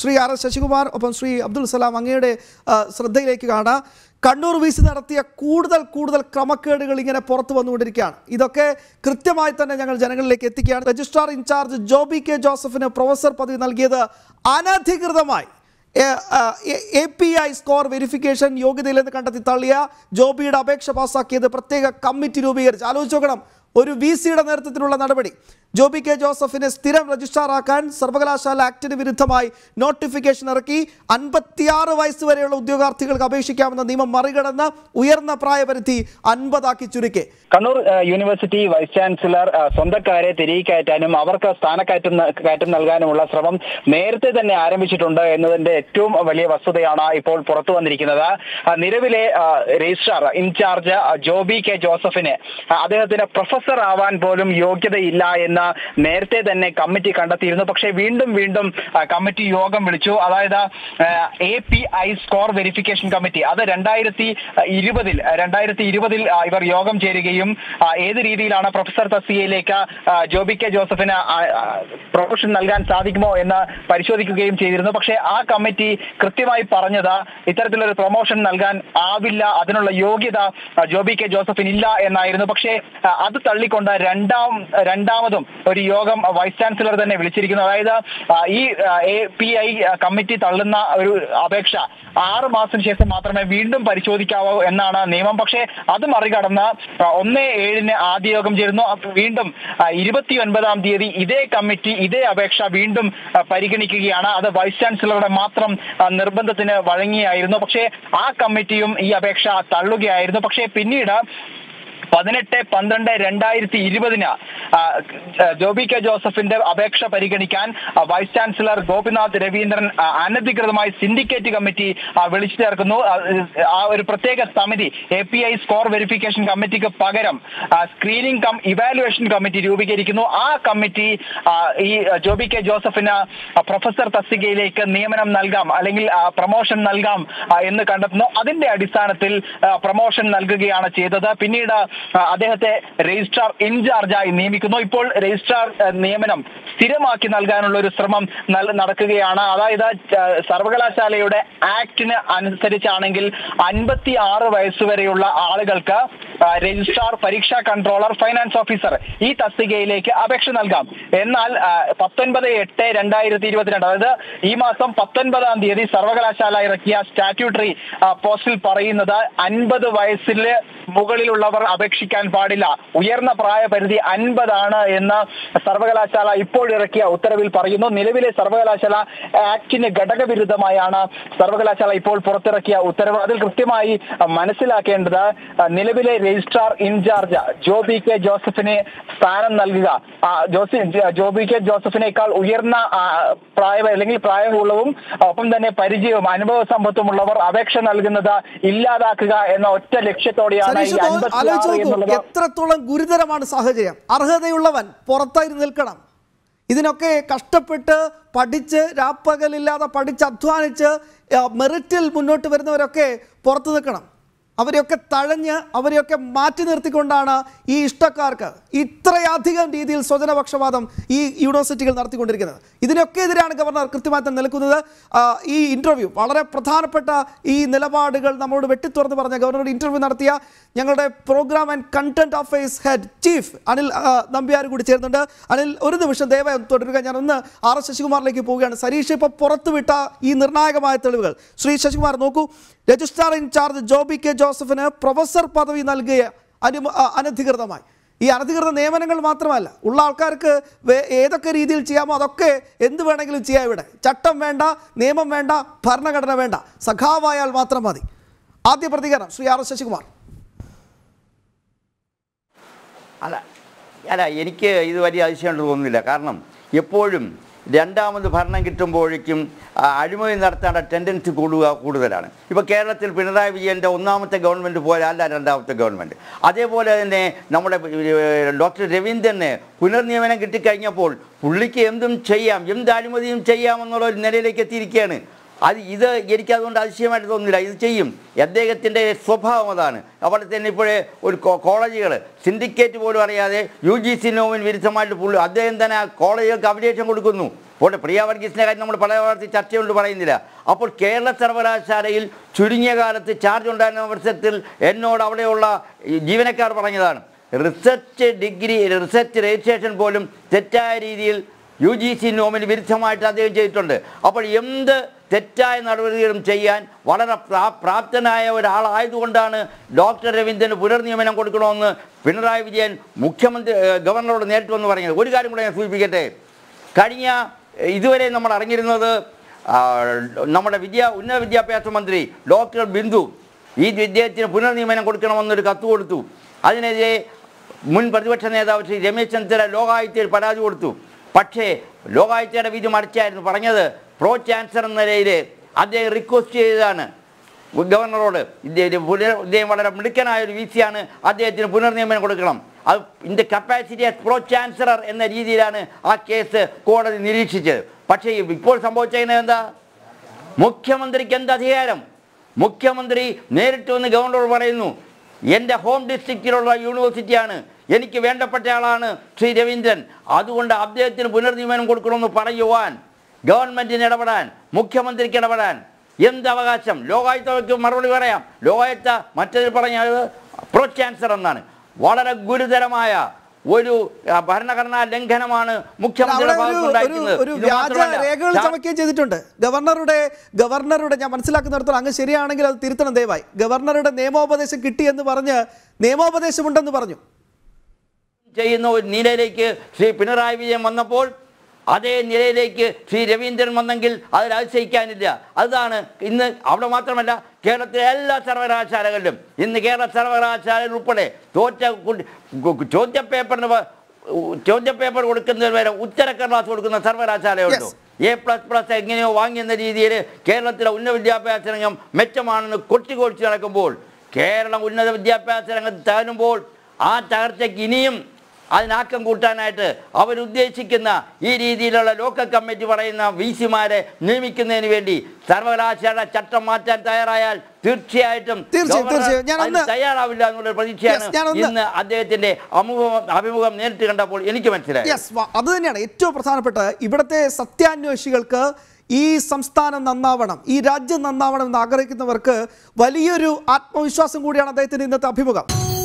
Shri R S Sasikumar ഒപ്പം ശ്രീ അബ്ദുൽ സലാം അങ്ങയുടെ ആ, ശ്രദ്ധയിലേക്ക് കാണാം കണ്ണൂർ വി സി നടത്തിയ കൂടുതൽ കൂടുതൽ ക്രമക്കേടുകൾ ഇങ്ങനെ പുറത്തു വന്നുകൊണ്ടിരിക്കുകയാണ് ഇതൊക്കെ കൃത്യമായി തന്നെ ഞങ്ങൾ ജനങ്ങളിലേക്ക് എത്തിക്കുകയാണ് രജിസ്ട്രാർ ഇൻചാർജ് ജോബി കെ ജോസഫിന് പ്രൊഫസർ പദവി നൽകിയത് അനധികൃതമായി A P I score verification യോഗ്യതയിലെന്ന് കണ്ടെത്തി തള്ളിയ ജോബിയുടെ അപേക്ഷ പാസ്സാക്കിയത് പ്രത്യേക കമ്മിറ്റി രൂപീകരിച്ച് ആലോചിച്ച് നോക്കണം ഒരു വി സിയുടെ നേതൃത്വത്തിലുള്ള നടപടി ജോബി കെ ജോസഫിനെ സ്ഥിരം രജിസ്ട്രാറാക്കാൻ സർവകലാശാല ആക്ടിന് വിരുദ്ധമായി നോട്ടിഫിക്കേഷൻ ഇറക്കി അൻപത്തിയാറ് വയസ്സ് വരെയുള്ള ഉദ്യോഗാർത്ഥികൾക്ക് അപേക്ഷിക്കാവുന്ന നിയമം മറികടന്ന് ഉയർന്ന പ്രായപരിധി അൻപതാക്കി ചുരുക്കി കണ്ണൂർ ആ, യൂണിവേഴ്സിറ്റി വൈസ് ചാൻസലർ ആ, സ്വന്തക്കാരെ തിരികെ കയറ്റാനും അവർക്ക് സ്ഥാനക്കയറ്റം ന- കയറ്റം നൽകാനുമുള്ള ശ്രമം നേരത്തെ തന്നെ ആരംഭിച്ചിട്ടുണ്ട് എന്നതിന്റെ ഏറ്റവും വലിയ വസ്തുതയാണ് ഇപ്പോൾ പുറത്തു വന്നിരിക്കുന്നത് ആ, നിലവിലെ ആ, രജിസ്ട്രാർ ഇൻചാർജ് ആ, ജോബി കെ ജോസഫിന് ആ, അദ്ദേഹത്തിന് പ്രൊഫസർ ആവാൻ പോലും യോഗ്യതയില്ല എന്ന് നേരത്തെ തന്നെ കമ്മിറ്റി കണ്ടെത്തിയിരുന്നു പക്ഷേ വീണ്ടും വീണ്ടും ആ, കമ്മിറ്റി യോഗം വിളിച്ചു അതായത് A P I score verification committee അത് രണ്ടായിരത്തി ഇരുപതിൽ രണ്ടായിരത്തി ഇരുപതിൽ ഇവർ യോഗം ചേരുകയും ആ, ഏത് രീതിയിലാണ് പ്രൊഫസർ തസ്തികയിലേക്ക് ആ, ജോബി കെ ജോസഫിന് ആ, ആ, പ്രൊമോഷൻ നൽകാൻ സാധിക്കുമോ എന്ന് പരിശോധിക്കുകയും ചെയ്തിരുന്നു പക്ഷേ ആ കമ്മിറ്റി കൃത്യമായി പറഞ്ഞത് ഇത്തരത്തിലൊരു പ്രൊമോഷൻ നൽകാൻ ആവില്ല അതിനുള്ള യോഗ്യത ആ, ജോബി കെ ജോസഫിന് ഇല്ല എന്നായിരുന്നു പക്ഷേ ആ, അത് തള്ളിക്കൊണ്ട് രണ്ടാം രണ്ടാമതും ഒരു യോഗം വൈസ് ചാൻസലർ തന്നെ വിളിച്ചിരിക്കുന്നു അതായത് ആ, ഈ എ പി ഐ കമ്മിറ്റി തള്ളുന്ന ഒരു അപേക്ഷ ആറ് മാസത്തിന് ശേഷം മാത്രമേ വീണ്ടും പരിശോധിക്കാവൂ എന്നാണ് നിയമം പക്ഷേ അത് മറികടന്ന് ആ, ഒന്ന് ഏഴിന് ആദ്യ യോഗം ചേരുന്നു അപ്പൊ വീണ്ടും ഇരുപത്തി ഒൻപതാം തീയതി ഇതേ കമ്മിറ്റി ഇതേ അപേക്ഷ വീണ്ടും ആ, പരിഗണിക്കുകയാണ് അത് വൈസ് ചാൻസലറുടെ മാത്രം ആ, നിർബന്ധത്തിന് വഴങ്ങിയായിരുന്നു പക്ഷേ ആ കമ്മിറ്റിയും ഈ അപേക്ഷ തള്ളുകയായിരുന്നു പക്ഷേ പിന്നീട് പതിനെട്ട് പന്ത്രണ്ട് രണ്ടായിരത്തി ഇരുപതിന് ജോബി കെ ജോസഫിന്റെ അപേക്ഷ പരിഗണിക്കാൻ ആ, വൈസ് ചാൻസലർ ഗോപിനാഥ് രവീന്ദ്രൻ ആ, അനധികൃതമായി സിൻഡിക്കേറ്റ് കമ്മിറ്റി ആ, വിളിച്ചു ചേർക്കുന്നു ആ, ആ ഒരു പ്രത്യേക സമിതി A P I score verification കമ്മിറ്റിക്ക് പകരം ആ, സ്ക്രീനിംഗ് കം ഇവാലുവേഷൻ കമ്മിറ്റി രൂപീകരിക്കുന്നു ആ കമ്മിറ്റി ആ, ഈ ജോബി കെ ജോസഫിന് ആ, പ്രൊഫസർ തസ്തികയിലേക്ക് നിയമനം നൽകാം അല്ലെങ്കിൽ ആ, പ്രൊമോഷൻ നൽകാം ആ, എന്ന് കണ്ടെത്തുന്നു അതിന്റെ അടിസ്ഥാനത്തിൽ ആ, പ്രൊമോഷൻ നൽകുകയാണ് ചെയ്തത് പിന്നീട് ആ, അദ്ദേഹത്തെ രജിസ്ട്രാർ ഇൻചാർജായി നിയമിക്കുന്നു ഇപ്പോൾ രജിസ്ട്രാർ ആ, നിയമനം സ്ഥിരമാക്കി നൽകാനുള്ള ഒരു ശ്രമം നൽ- നടക്കുകയാണ് അതായത് ആ, സർവകലാശാലയുടെ ആക്ടിന് അനുസരിച്ചാണെങ്കിൽ അൻപത്തി ആറ് വയസ്സുവരെയുള്ള ആളുകൾക്ക് ആ, രജിസ്ട്രാർ പരീക്ഷാ കൺട്രോളർ ഫൈനാൻസ് ഓഫീസർ ഈ തസ്തികയിലേക്ക് അപേക്ഷ നൽകാം എന്നാൽ ആ, പത്തൊൻപത് എട്ട് രണ്ടായിരത്തി ഇരുപത്തിരണ്ട് അതായത് ഈ മാസം പത്തൊൻപതാം തീയതി സർവകലാശാല ഇറക്കിയ സ്റ്റാറ്റ്യൂട്ടറി പോസ്റ്റിൽ പറയുന്നത് അൻപത് വയസ്സില് മുകളിലുള്ളവർ അപേക്ഷിക്കാൻ പാടില്ല ഉയർന്ന പ്രായപരിധി അൻപതാണ് എന്ന് സർവകലാശാല ഇപ്പോൾ ഇറക്കിയ ഉത്തരവിൽ പറയുന്നു നിലവിലെ സർവകലാശാല ആക്ടിന് ഘടകവിരുദ്ധമായാണ് സർവകലാശാല ഇപ്പോൾ പുറത്തിറക്കിയ ഉത്തരവ് അതിൽ കൃത്യമായി അഹ്, മനസ്സിലാക്കേണ്ടത് അഹ്, നിലവിലെ രജിസ്ട്രാർ ഇൻചാർജ് ജോബി കെ ജോസഫിന് സ്ഥാനം നൽകുക ആ, ജോസി ജ- ജോബി കെ ജോസഫിനേക്കാൾ ഉയർന്ന ആ, പ്രായ അല്ലെങ്കിൽ പ്രായമുള്ളവും ഒപ്പം തന്നെ പരിചയവും അനുഭവ സമ്പത്തുമുള്ളവർ അപേക്ഷ നൽകുന്നത് ഇല്ലാതാക്കുക എന്ന ഒറ്റ ലക്ഷ്യത്തോടെയാണ് ഈ സതീഷ് തോ- അൻപത്തി ആലോചിച്ച് ആറ് നോക്കൂ എന്നുള്ളത് എത്രത്തോളം ഗുരുതരമാണ് സാഹചര്യം അർഹതയുള്ളവൻ പുറത്തായി നിൽക്കണം ഇതിനൊക്കെ കഷ്ടപ്പെട്ട് പഠിച്ച് രാപ്പകലില്ലാതെ പഠിച്ച് അധ്വാനിച്ച് ആ, മെറിറ്റിൽ മുന്നോട്ട് വരുന്നവരൊക്കെ പുറത്തു നിൽക്കണം അവരെയൊക്കെ തഴഞ്ഞ് അവരെയൊക്കെ മാറ്റി നിർത്തിക്കൊണ്ടാണ് ഈ ഇഷ്ടക്കാർക്ക് ഇത്രയധികം രീതിയിൽ സ്വജനപക്ഷപാതം ഈ യൂണിവേഴ്സിറ്റികൾ നടത്തിക്കൊണ്ടിരിക്കുന്നത് ഇതിനൊക്കെ എതിരാണ് ഗവർണർ കൃത്യമായി തന്നെ നിൽക്കുന്നത് ആ, ഈ ഇന്റർവ്യൂ വളരെ പ്രധാനപ്പെട്ട ഈ നിലപാടുകൾ നമ്മോട് വെട്ടിത്തുറന്ന് പറഞ്ഞ ഗവർണർ ഇന്റർവ്യൂ നടത്തിയ ഞങ്ങളുടെ programme and content affairs head chief Anil ആ, നമ്പ്യാർ കൂടി ചേരുന്നുണ്ട് അനിൽ ഒരു നിമിഷം ദയവായി ഒന്ന് തുടരുക ഞാൻ ഒന്ന് ആർ എസ് ശശികുമാറിലേക്ക് പോവുകയാണ് സരീഷ് ഇപ്പോൾ പുറത്തുവിട്ട ഈ നിർണായകമായ തെളിവുകൾ ശ്രീ ശശികുമാർ നോക്കൂ രജിസ്ട്രാർ ഇൻചാർജ് ജോബി കെ ജോസഫിന് പ്രൊഫസർ പദവി നൽകിയ അനു ആ, അനധികൃതമായി ഈ അനധികൃത നിയമനങ്ങൾ മാത്രമല്ല ഉള്ള ആൾക്കാർക്ക് വേ- ഏതൊക്കെ രീതിയിൽ ചെയ്യാമോ അതൊക്കെ എന്ത് വേണമെങ്കിലും ചെയ്യാം ഇവിടെ ചട്ടം വേണ്ട നിയമം വേണ്ട ഭരണഘടന വേണ്ട സഖാവായാൽ മാത്രം മതി ആദ്യ പ്രതികരണം ശ്രീ ആർ എസ് ശശികുമാർ അല്ല അല്ല എനിക്ക് ഇത് വലിയ അതിശയമുണ്ട് തോന്നുന്നില്ല കാരണം എപ്പോഴും രണ്ടാമത് ഭരണം കിട്ടുമ്പോഴേക്കും ആ, അഴിമതി നടത്തേണ്ട ടെൻഡൻസി കൂടുക കൂടുതലാണ് ഇപ്പോൾ കേരളത്തിൽ പിണറായി വിജയൻ്റെ ഒന്നാമത്തെ ഗവൺമെൻറ് പോലെ അല്ല രണ്ടാമത്തെ ഗവൺമെൻറ് അതേപോലെ തന്നെ നമ്മുടെ ഏർ, ഡോക്ടർ രവീന്ദ്രന് പുനർനിയമനം കിട്ടിക്കഴിഞ്ഞപ്പോൾ പുള്ളിക്ക് എന്തും ചെയ്യാം എന്ത് അഴിമതിയും ചെയ്യാമെന്നുള്ള ഒരു നിലയിലേക്ക് എത്തിയിരിക്കുകയാണ് അത് ഇത് എനിക്ക് അതുകൊണ്ട് അതിശയമായിട്ട് തോന്നുന്നില്ല ഇത് ചെയ്യും അദ്ദേഹത്തിൻ്റെ സ്വഭാവം അതാണ് അവിടെ തന്നെ ഇപ്പോഴേ ഒരു കോളേജുകൾ സിൻഡിക്കേറ്റ് പോലും അറിയാതെ യു ജി സി നോമിന് വിരുദ്ധമായിട്ട് പുള്ളി അദ്ദേഹം തന്നെ ആ കോളേജുകൾക്ക് അപ്ഡേഷൻ കൊടുക്കുന്നു പോട്ടെ പ്രിയ വർഗീസിൻ്റെ കാര്യം നമ്മൾ പല വാർത്ത ചർച്ചയുണ്ട് പറയുന്നില്ല അപ്പോൾ കേരള സർവകലാശാലയിൽ ചുരുങ്ങിയ കാലത്ത് ചാർജ് ഉണ്ടായിരുന്ന വർഷത്തിൽ എന്നോട് അവിടെയുള്ള ഈ ജീവനക്കാർ പറഞ്ഞതാണ് റിസർച്ച് ഡിഗ്രി റിസർച്ച് രജിസ്ട്രേഷൻ പോലും തെറ്റായ രീതിയിൽ യു ജി സി നോമിന് വിരുദ്ധമായിട്ട് അദ്ദേഹം ചെയ്തിട്ടുണ്ട് അപ്പോൾ എന്ത് തെറ്റായ നടപടികളും ചെയ്യാൻ വളരെ പ്രാ- പ്രാപ്തനായ ഒരാളായതുകൊണ്ടാണ് ഡോക്ടർ രവീന്ദ്രന് പുനർനിയമനം കൊടുക്കണമെന്ന് പിണറായി വിജയൻ മുഖ്യമന്ത്രി ഏഹ്, ഗവർണറോട് നേരിട്ട് വന്ന് പറഞ്ഞത് ഒരു കാര്യം കൂടെ ഞാൻ സൂചിപ്പിക്കട്ടെ കഴിഞ്ഞ ഏഹ്, ഇതുവരെ നമ്മൾ അറിഞ്ഞിരുന്നത് ആ, നമ്മുടെ വിദ്യാ ഉന്നത വിദ്യാഭ്യാസ മന്ത്രി ഡോക്ടർ ബിന്ദു ഈ വിദ്യാർത്ഥിന് പുനർനിയമനം കൊടുക്കണമെന്നൊരു കത്ത് കൊടുത്തു അതിനെതിരെ മുൻ പ്രതിപക്ഷ നേതാവ് ശ്രീ രമേശ് ചെന്നിത്തല ലോകായുക്തയിൽ പരാതി കൊടുത്തു പക്ഷേ ലോകായുക്തയുടെ വിധി മറിച്ചായിരുന്നു പറഞ്ഞത് പ്രോ ചാൻസലർ എന്ന നിലയിൽ അദ്ദേഹം റിക്വസ്റ്റ് ചെയ്തതാണ് ഗവർണറോട് ഇദ്ദേഹം പുനർ ഇദ്ദേഹം വളരെ മിടുക്കനായ ഒരു വി സിയാണ് അദ്ദേഹത്തിന് പുനർനിയമനം കൊടുക്കണം അത് ഇൻ്റെ കപ്പാസിറ്റി ആസ് പ്രോ ചാൻസലർ എന്ന രീതിയിലാണ് ആ കേസ് കോടതി നിരീക്ഷിച്ചത് പക്ഷേ ഇപ്പോൾ സംഭവിച്ചത് എന്താ മുഖ്യമന്ത്രിക്ക് എന്ത് അധികാരം മുഖ്യമന്ത്രി നേരിട്ട് വന്ന് ഗവർണറോട് പറയുന്നു എൻ്റെ ഹോം ഡിസ്ട്രിക്റ്റിലുള്ള യൂണിവേഴ്സിറ്റിയാണ് എനിക്ക് വേണ്ടപ്പെട്ട ആളാണ് ശ്രീ രവീന്ദ്രൻ അതുകൊണ്ട് അദ്ദേഹത്തിന് പുനർനിയമനം കൊടുക്കണമെന്ന് പറയുവാൻ ഗവൺമെന്റിന് ഇടപെടാൻ മുഖ്യമന്ത്രിക്ക് ഇടപെടാൻ എന്ത് അവകാശം ലോകായുക്തക്ക് മറുപടി പറയാം ലോകായുക്ത മറ്റതിൽ പറഞ്ഞത് പ്രോ ചാൻസലർ എന്നാണ് വളരെ ഗുരുതരമായ ഒരു ആ, ഭരണഘടനാ ലംഘനമാണ് മുഖ്യമന്ത്രിയുടെ അവിടെ ഒരു- ഒരു ഭാഗത്തുണ്ടായിരിക്കുന്നത് ഒരു ഇത് വ്യാജ മാത്രമല്ല, രേഖകൾ ചാ- ചമയ്ക്കുകയും ചെയ്തിട്ടുണ്ട് ഗവർണറുടെ ഗവർണറുടെ ഞാൻ മനസ്സിലാക്കുന്നിടത്തോളം അങ്ങ് ശരിയാണെങ്കിൽ അത് തിരുത്തണം ദയവായി ഗവർണറുടെ നിയമോപദേശം കിട്ടിയെന്ന് പറഞ്ഞ് നിയമോപദേശമുണ്ടെന്ന് പറഞ്ഞു ചെയ്യുന്ന ഒരു നിലയിലേക്ക് ശ്രീ പിണറായി വിജയൻ വന്നപ്പോൾ അതേ നിലയിലേക്ക് ശ്രീ രവീന്ദ്രൻ വന്നെങ്കിൽ അതിൽ അതിശയിക്കാനില്ല അതാണ് ഇന്ന് അവിടെ മാത്രമല്ല കേരളത്തിലെ എല്ലാ സർവകലാശാലകളിലും ഇന്ന് കേരള സർവകലാശാലയിൽ ഉൾപ്പെടെ തോറ്റ കുട്ടി- കു- ചോദ്യപേപ്പറിന് പ- ഉ- ചോദ്യപേപ്പർ കൊടുക്കുന്നതിന് വരെ ഉത്തരക്കടലാസ് കൊടുക്കുന്ന സർവകലാശാലയുണ്ടോ എ പ്ലസ് പ്ലസ് എങ്ങനെയോ വാങ്ങിയെന്ന രീതിയിൽ കേരളത്തിലെ ഉന്നത വിദ്യാഭ്യാസ രംഗം മെച്ചമാണെന്ന് കൊട്ടിക്കൊഴിച്ച് നടക്കുമ്പോൾ കേരളം ഉന്നത വിദ്യാഭ്യാസ രംഗത്ത് തകരുമ്പോൾ ആ തകർച്ചയ്ക്ക് ഇനിയും അതിനാക്കം കൂട്ടാനായിട്ട് അവരുദ്ദേശിക്കുന്ന ഈ രീതിയിലുള്ള ലോക്കൽ കമ്മിറ്റി പറയുന്ന വി സിമാരെ നിയമിക്കുന്നതിന് വേണ്ടി സർവകലാശാല ചട്ടം മാറ്റാൻ തയ്യാറായാൽ തീർച്ചയായിട്ടും തീർച്ചയായും, ഗവർണർ തീർച്ചയായും. ഞാൻ അതിന് ഒന്ന് തയ്യാറാവില്ല എന്നുള്ള പ്രതീക്ഷയാണ് Yes, ഞാനൊന്ന് ഇന്ന് അദ്ദേഹത്തിന്റെ അമുഖം അഭിമുഖം നേരിട്ട് കണ്ടപ്പോൾ എനിക്ക് മനസ്സിലായി യെസ് അത് തന്നെയാണ് ഏറ്റവും പ്രധാനപ്പെട്ട ഇവിടുത്തെ സത്യാന്വേഷികൾക്ക് ഈ സംസ്ഥാനം നന്നാവണം ഈ രാജ്യം നന്നാവണം എന്ന് ആഗ്രഹിക്കുന്നവർക്ക് വലിയൊരു ആത്മവിശ്വാസം കൂടിയാണ് അദ്ദേഹത്തിന്റെ ഇന്നത്തെ അഭിമുഖം